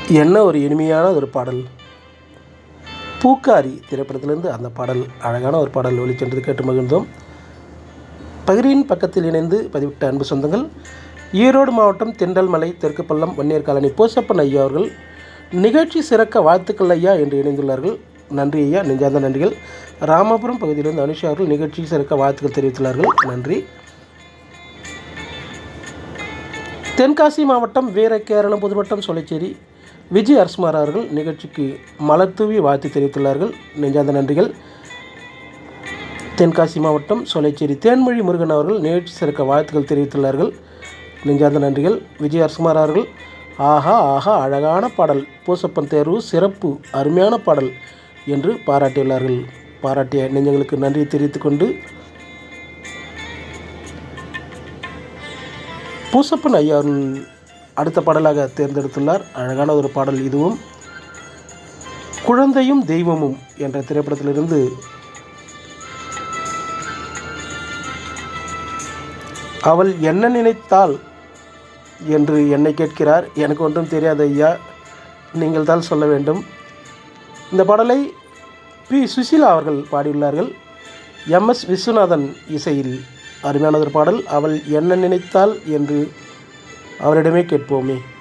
என்ன ஒரு இனிமையான ஒரு பாடல் பூக்காரி திரைப்படத்திலிருந்து அந்த பாடல் அழகான ஒரு பாடல் ஒளிச்சென்றது கேட்டு மகிழ்ந்தோம் பகிரின் பக்கத்தில் இணைந்து பதிவிட்ட அன்பு சொந்தங்கள் ஈரோடு மாவட்டம் திண்டல்மலை தெற்கு பள்ளம் வன்னியர் காலனி போசப்பன் ஐயா அவர்கள் நிகழ்ச்சி சிறக்க வாழ்த்துக்கள் ஐயா என்று இணைந்துள்ளார்கள் நன்றி ஐயா நெஞ்சார்ந்த நன்றிகள் ராமபுரம் பகுதியிலிருந்து அனுஷா அவர்கள் நிகழ்ச்சி சிறக்க வாழ்த்துக்கள் தெரிவித்துள்ளார்கள் நன்றி தென்காசி மாவட்டம் வீர கேரளம் புதுவட்டம் சொலைச்சேரி விஜய் அரசுமார் அவர்கள் நிகழ்ச்சிக்கு மலர்தூவி வாழ்த்து தெரிவித்துள்ளார்கள் நெஞ்சார்ந்த நன்றிகள் தென்காசி மாவட்டம் சொலைச்சேரி தேன்மொழி முருகன் அவர்கள் நிகழ்ச்சி சிறக்க வாழ்த்துக்கள் தெரிவித்துள்ளார்கள் நெஞ்சார்ந்த நன்றிகள் விஜய் அரசுமார் அவர்கள் ஆஹா ஆஹா அழகான பாடல் பூசப்பன் தேர்வு சிறப்பு அருமையான பாடல் என்று பாராட்டியுள்ளார்கள் பாராட்டிய நெஞ்சங்களுக்கு நன்றி தெரிவித்துக்கொண்டு பூசப்பன் ஐயா அவர்கள் அடுத்த பாடலாக தேர்ந்தெடுத்துள்ளார் அழகான ஒரு பாடல் இதுவும் குழந்தையும் தெய்வமும் என்ற திரைப்படத்திலிருந்து அவள் என்ன நினைத்தாள் என்று என்னை கேட்கிறார் எனக்கு ஒன்றும் தெரியாது ஐயா நீங்கள் தான் சொல்ல வேண்டும் இந்த பாடலை பி சுசீலா அவர்கள் பாடியுள்ளார்கள் எம்எஸ் விஸ்வநாதன் இசையில் அருமையானதொரு பாடல் அவள் என்ன நினைத்தாள் என்று அவரிடமே கேட்போமே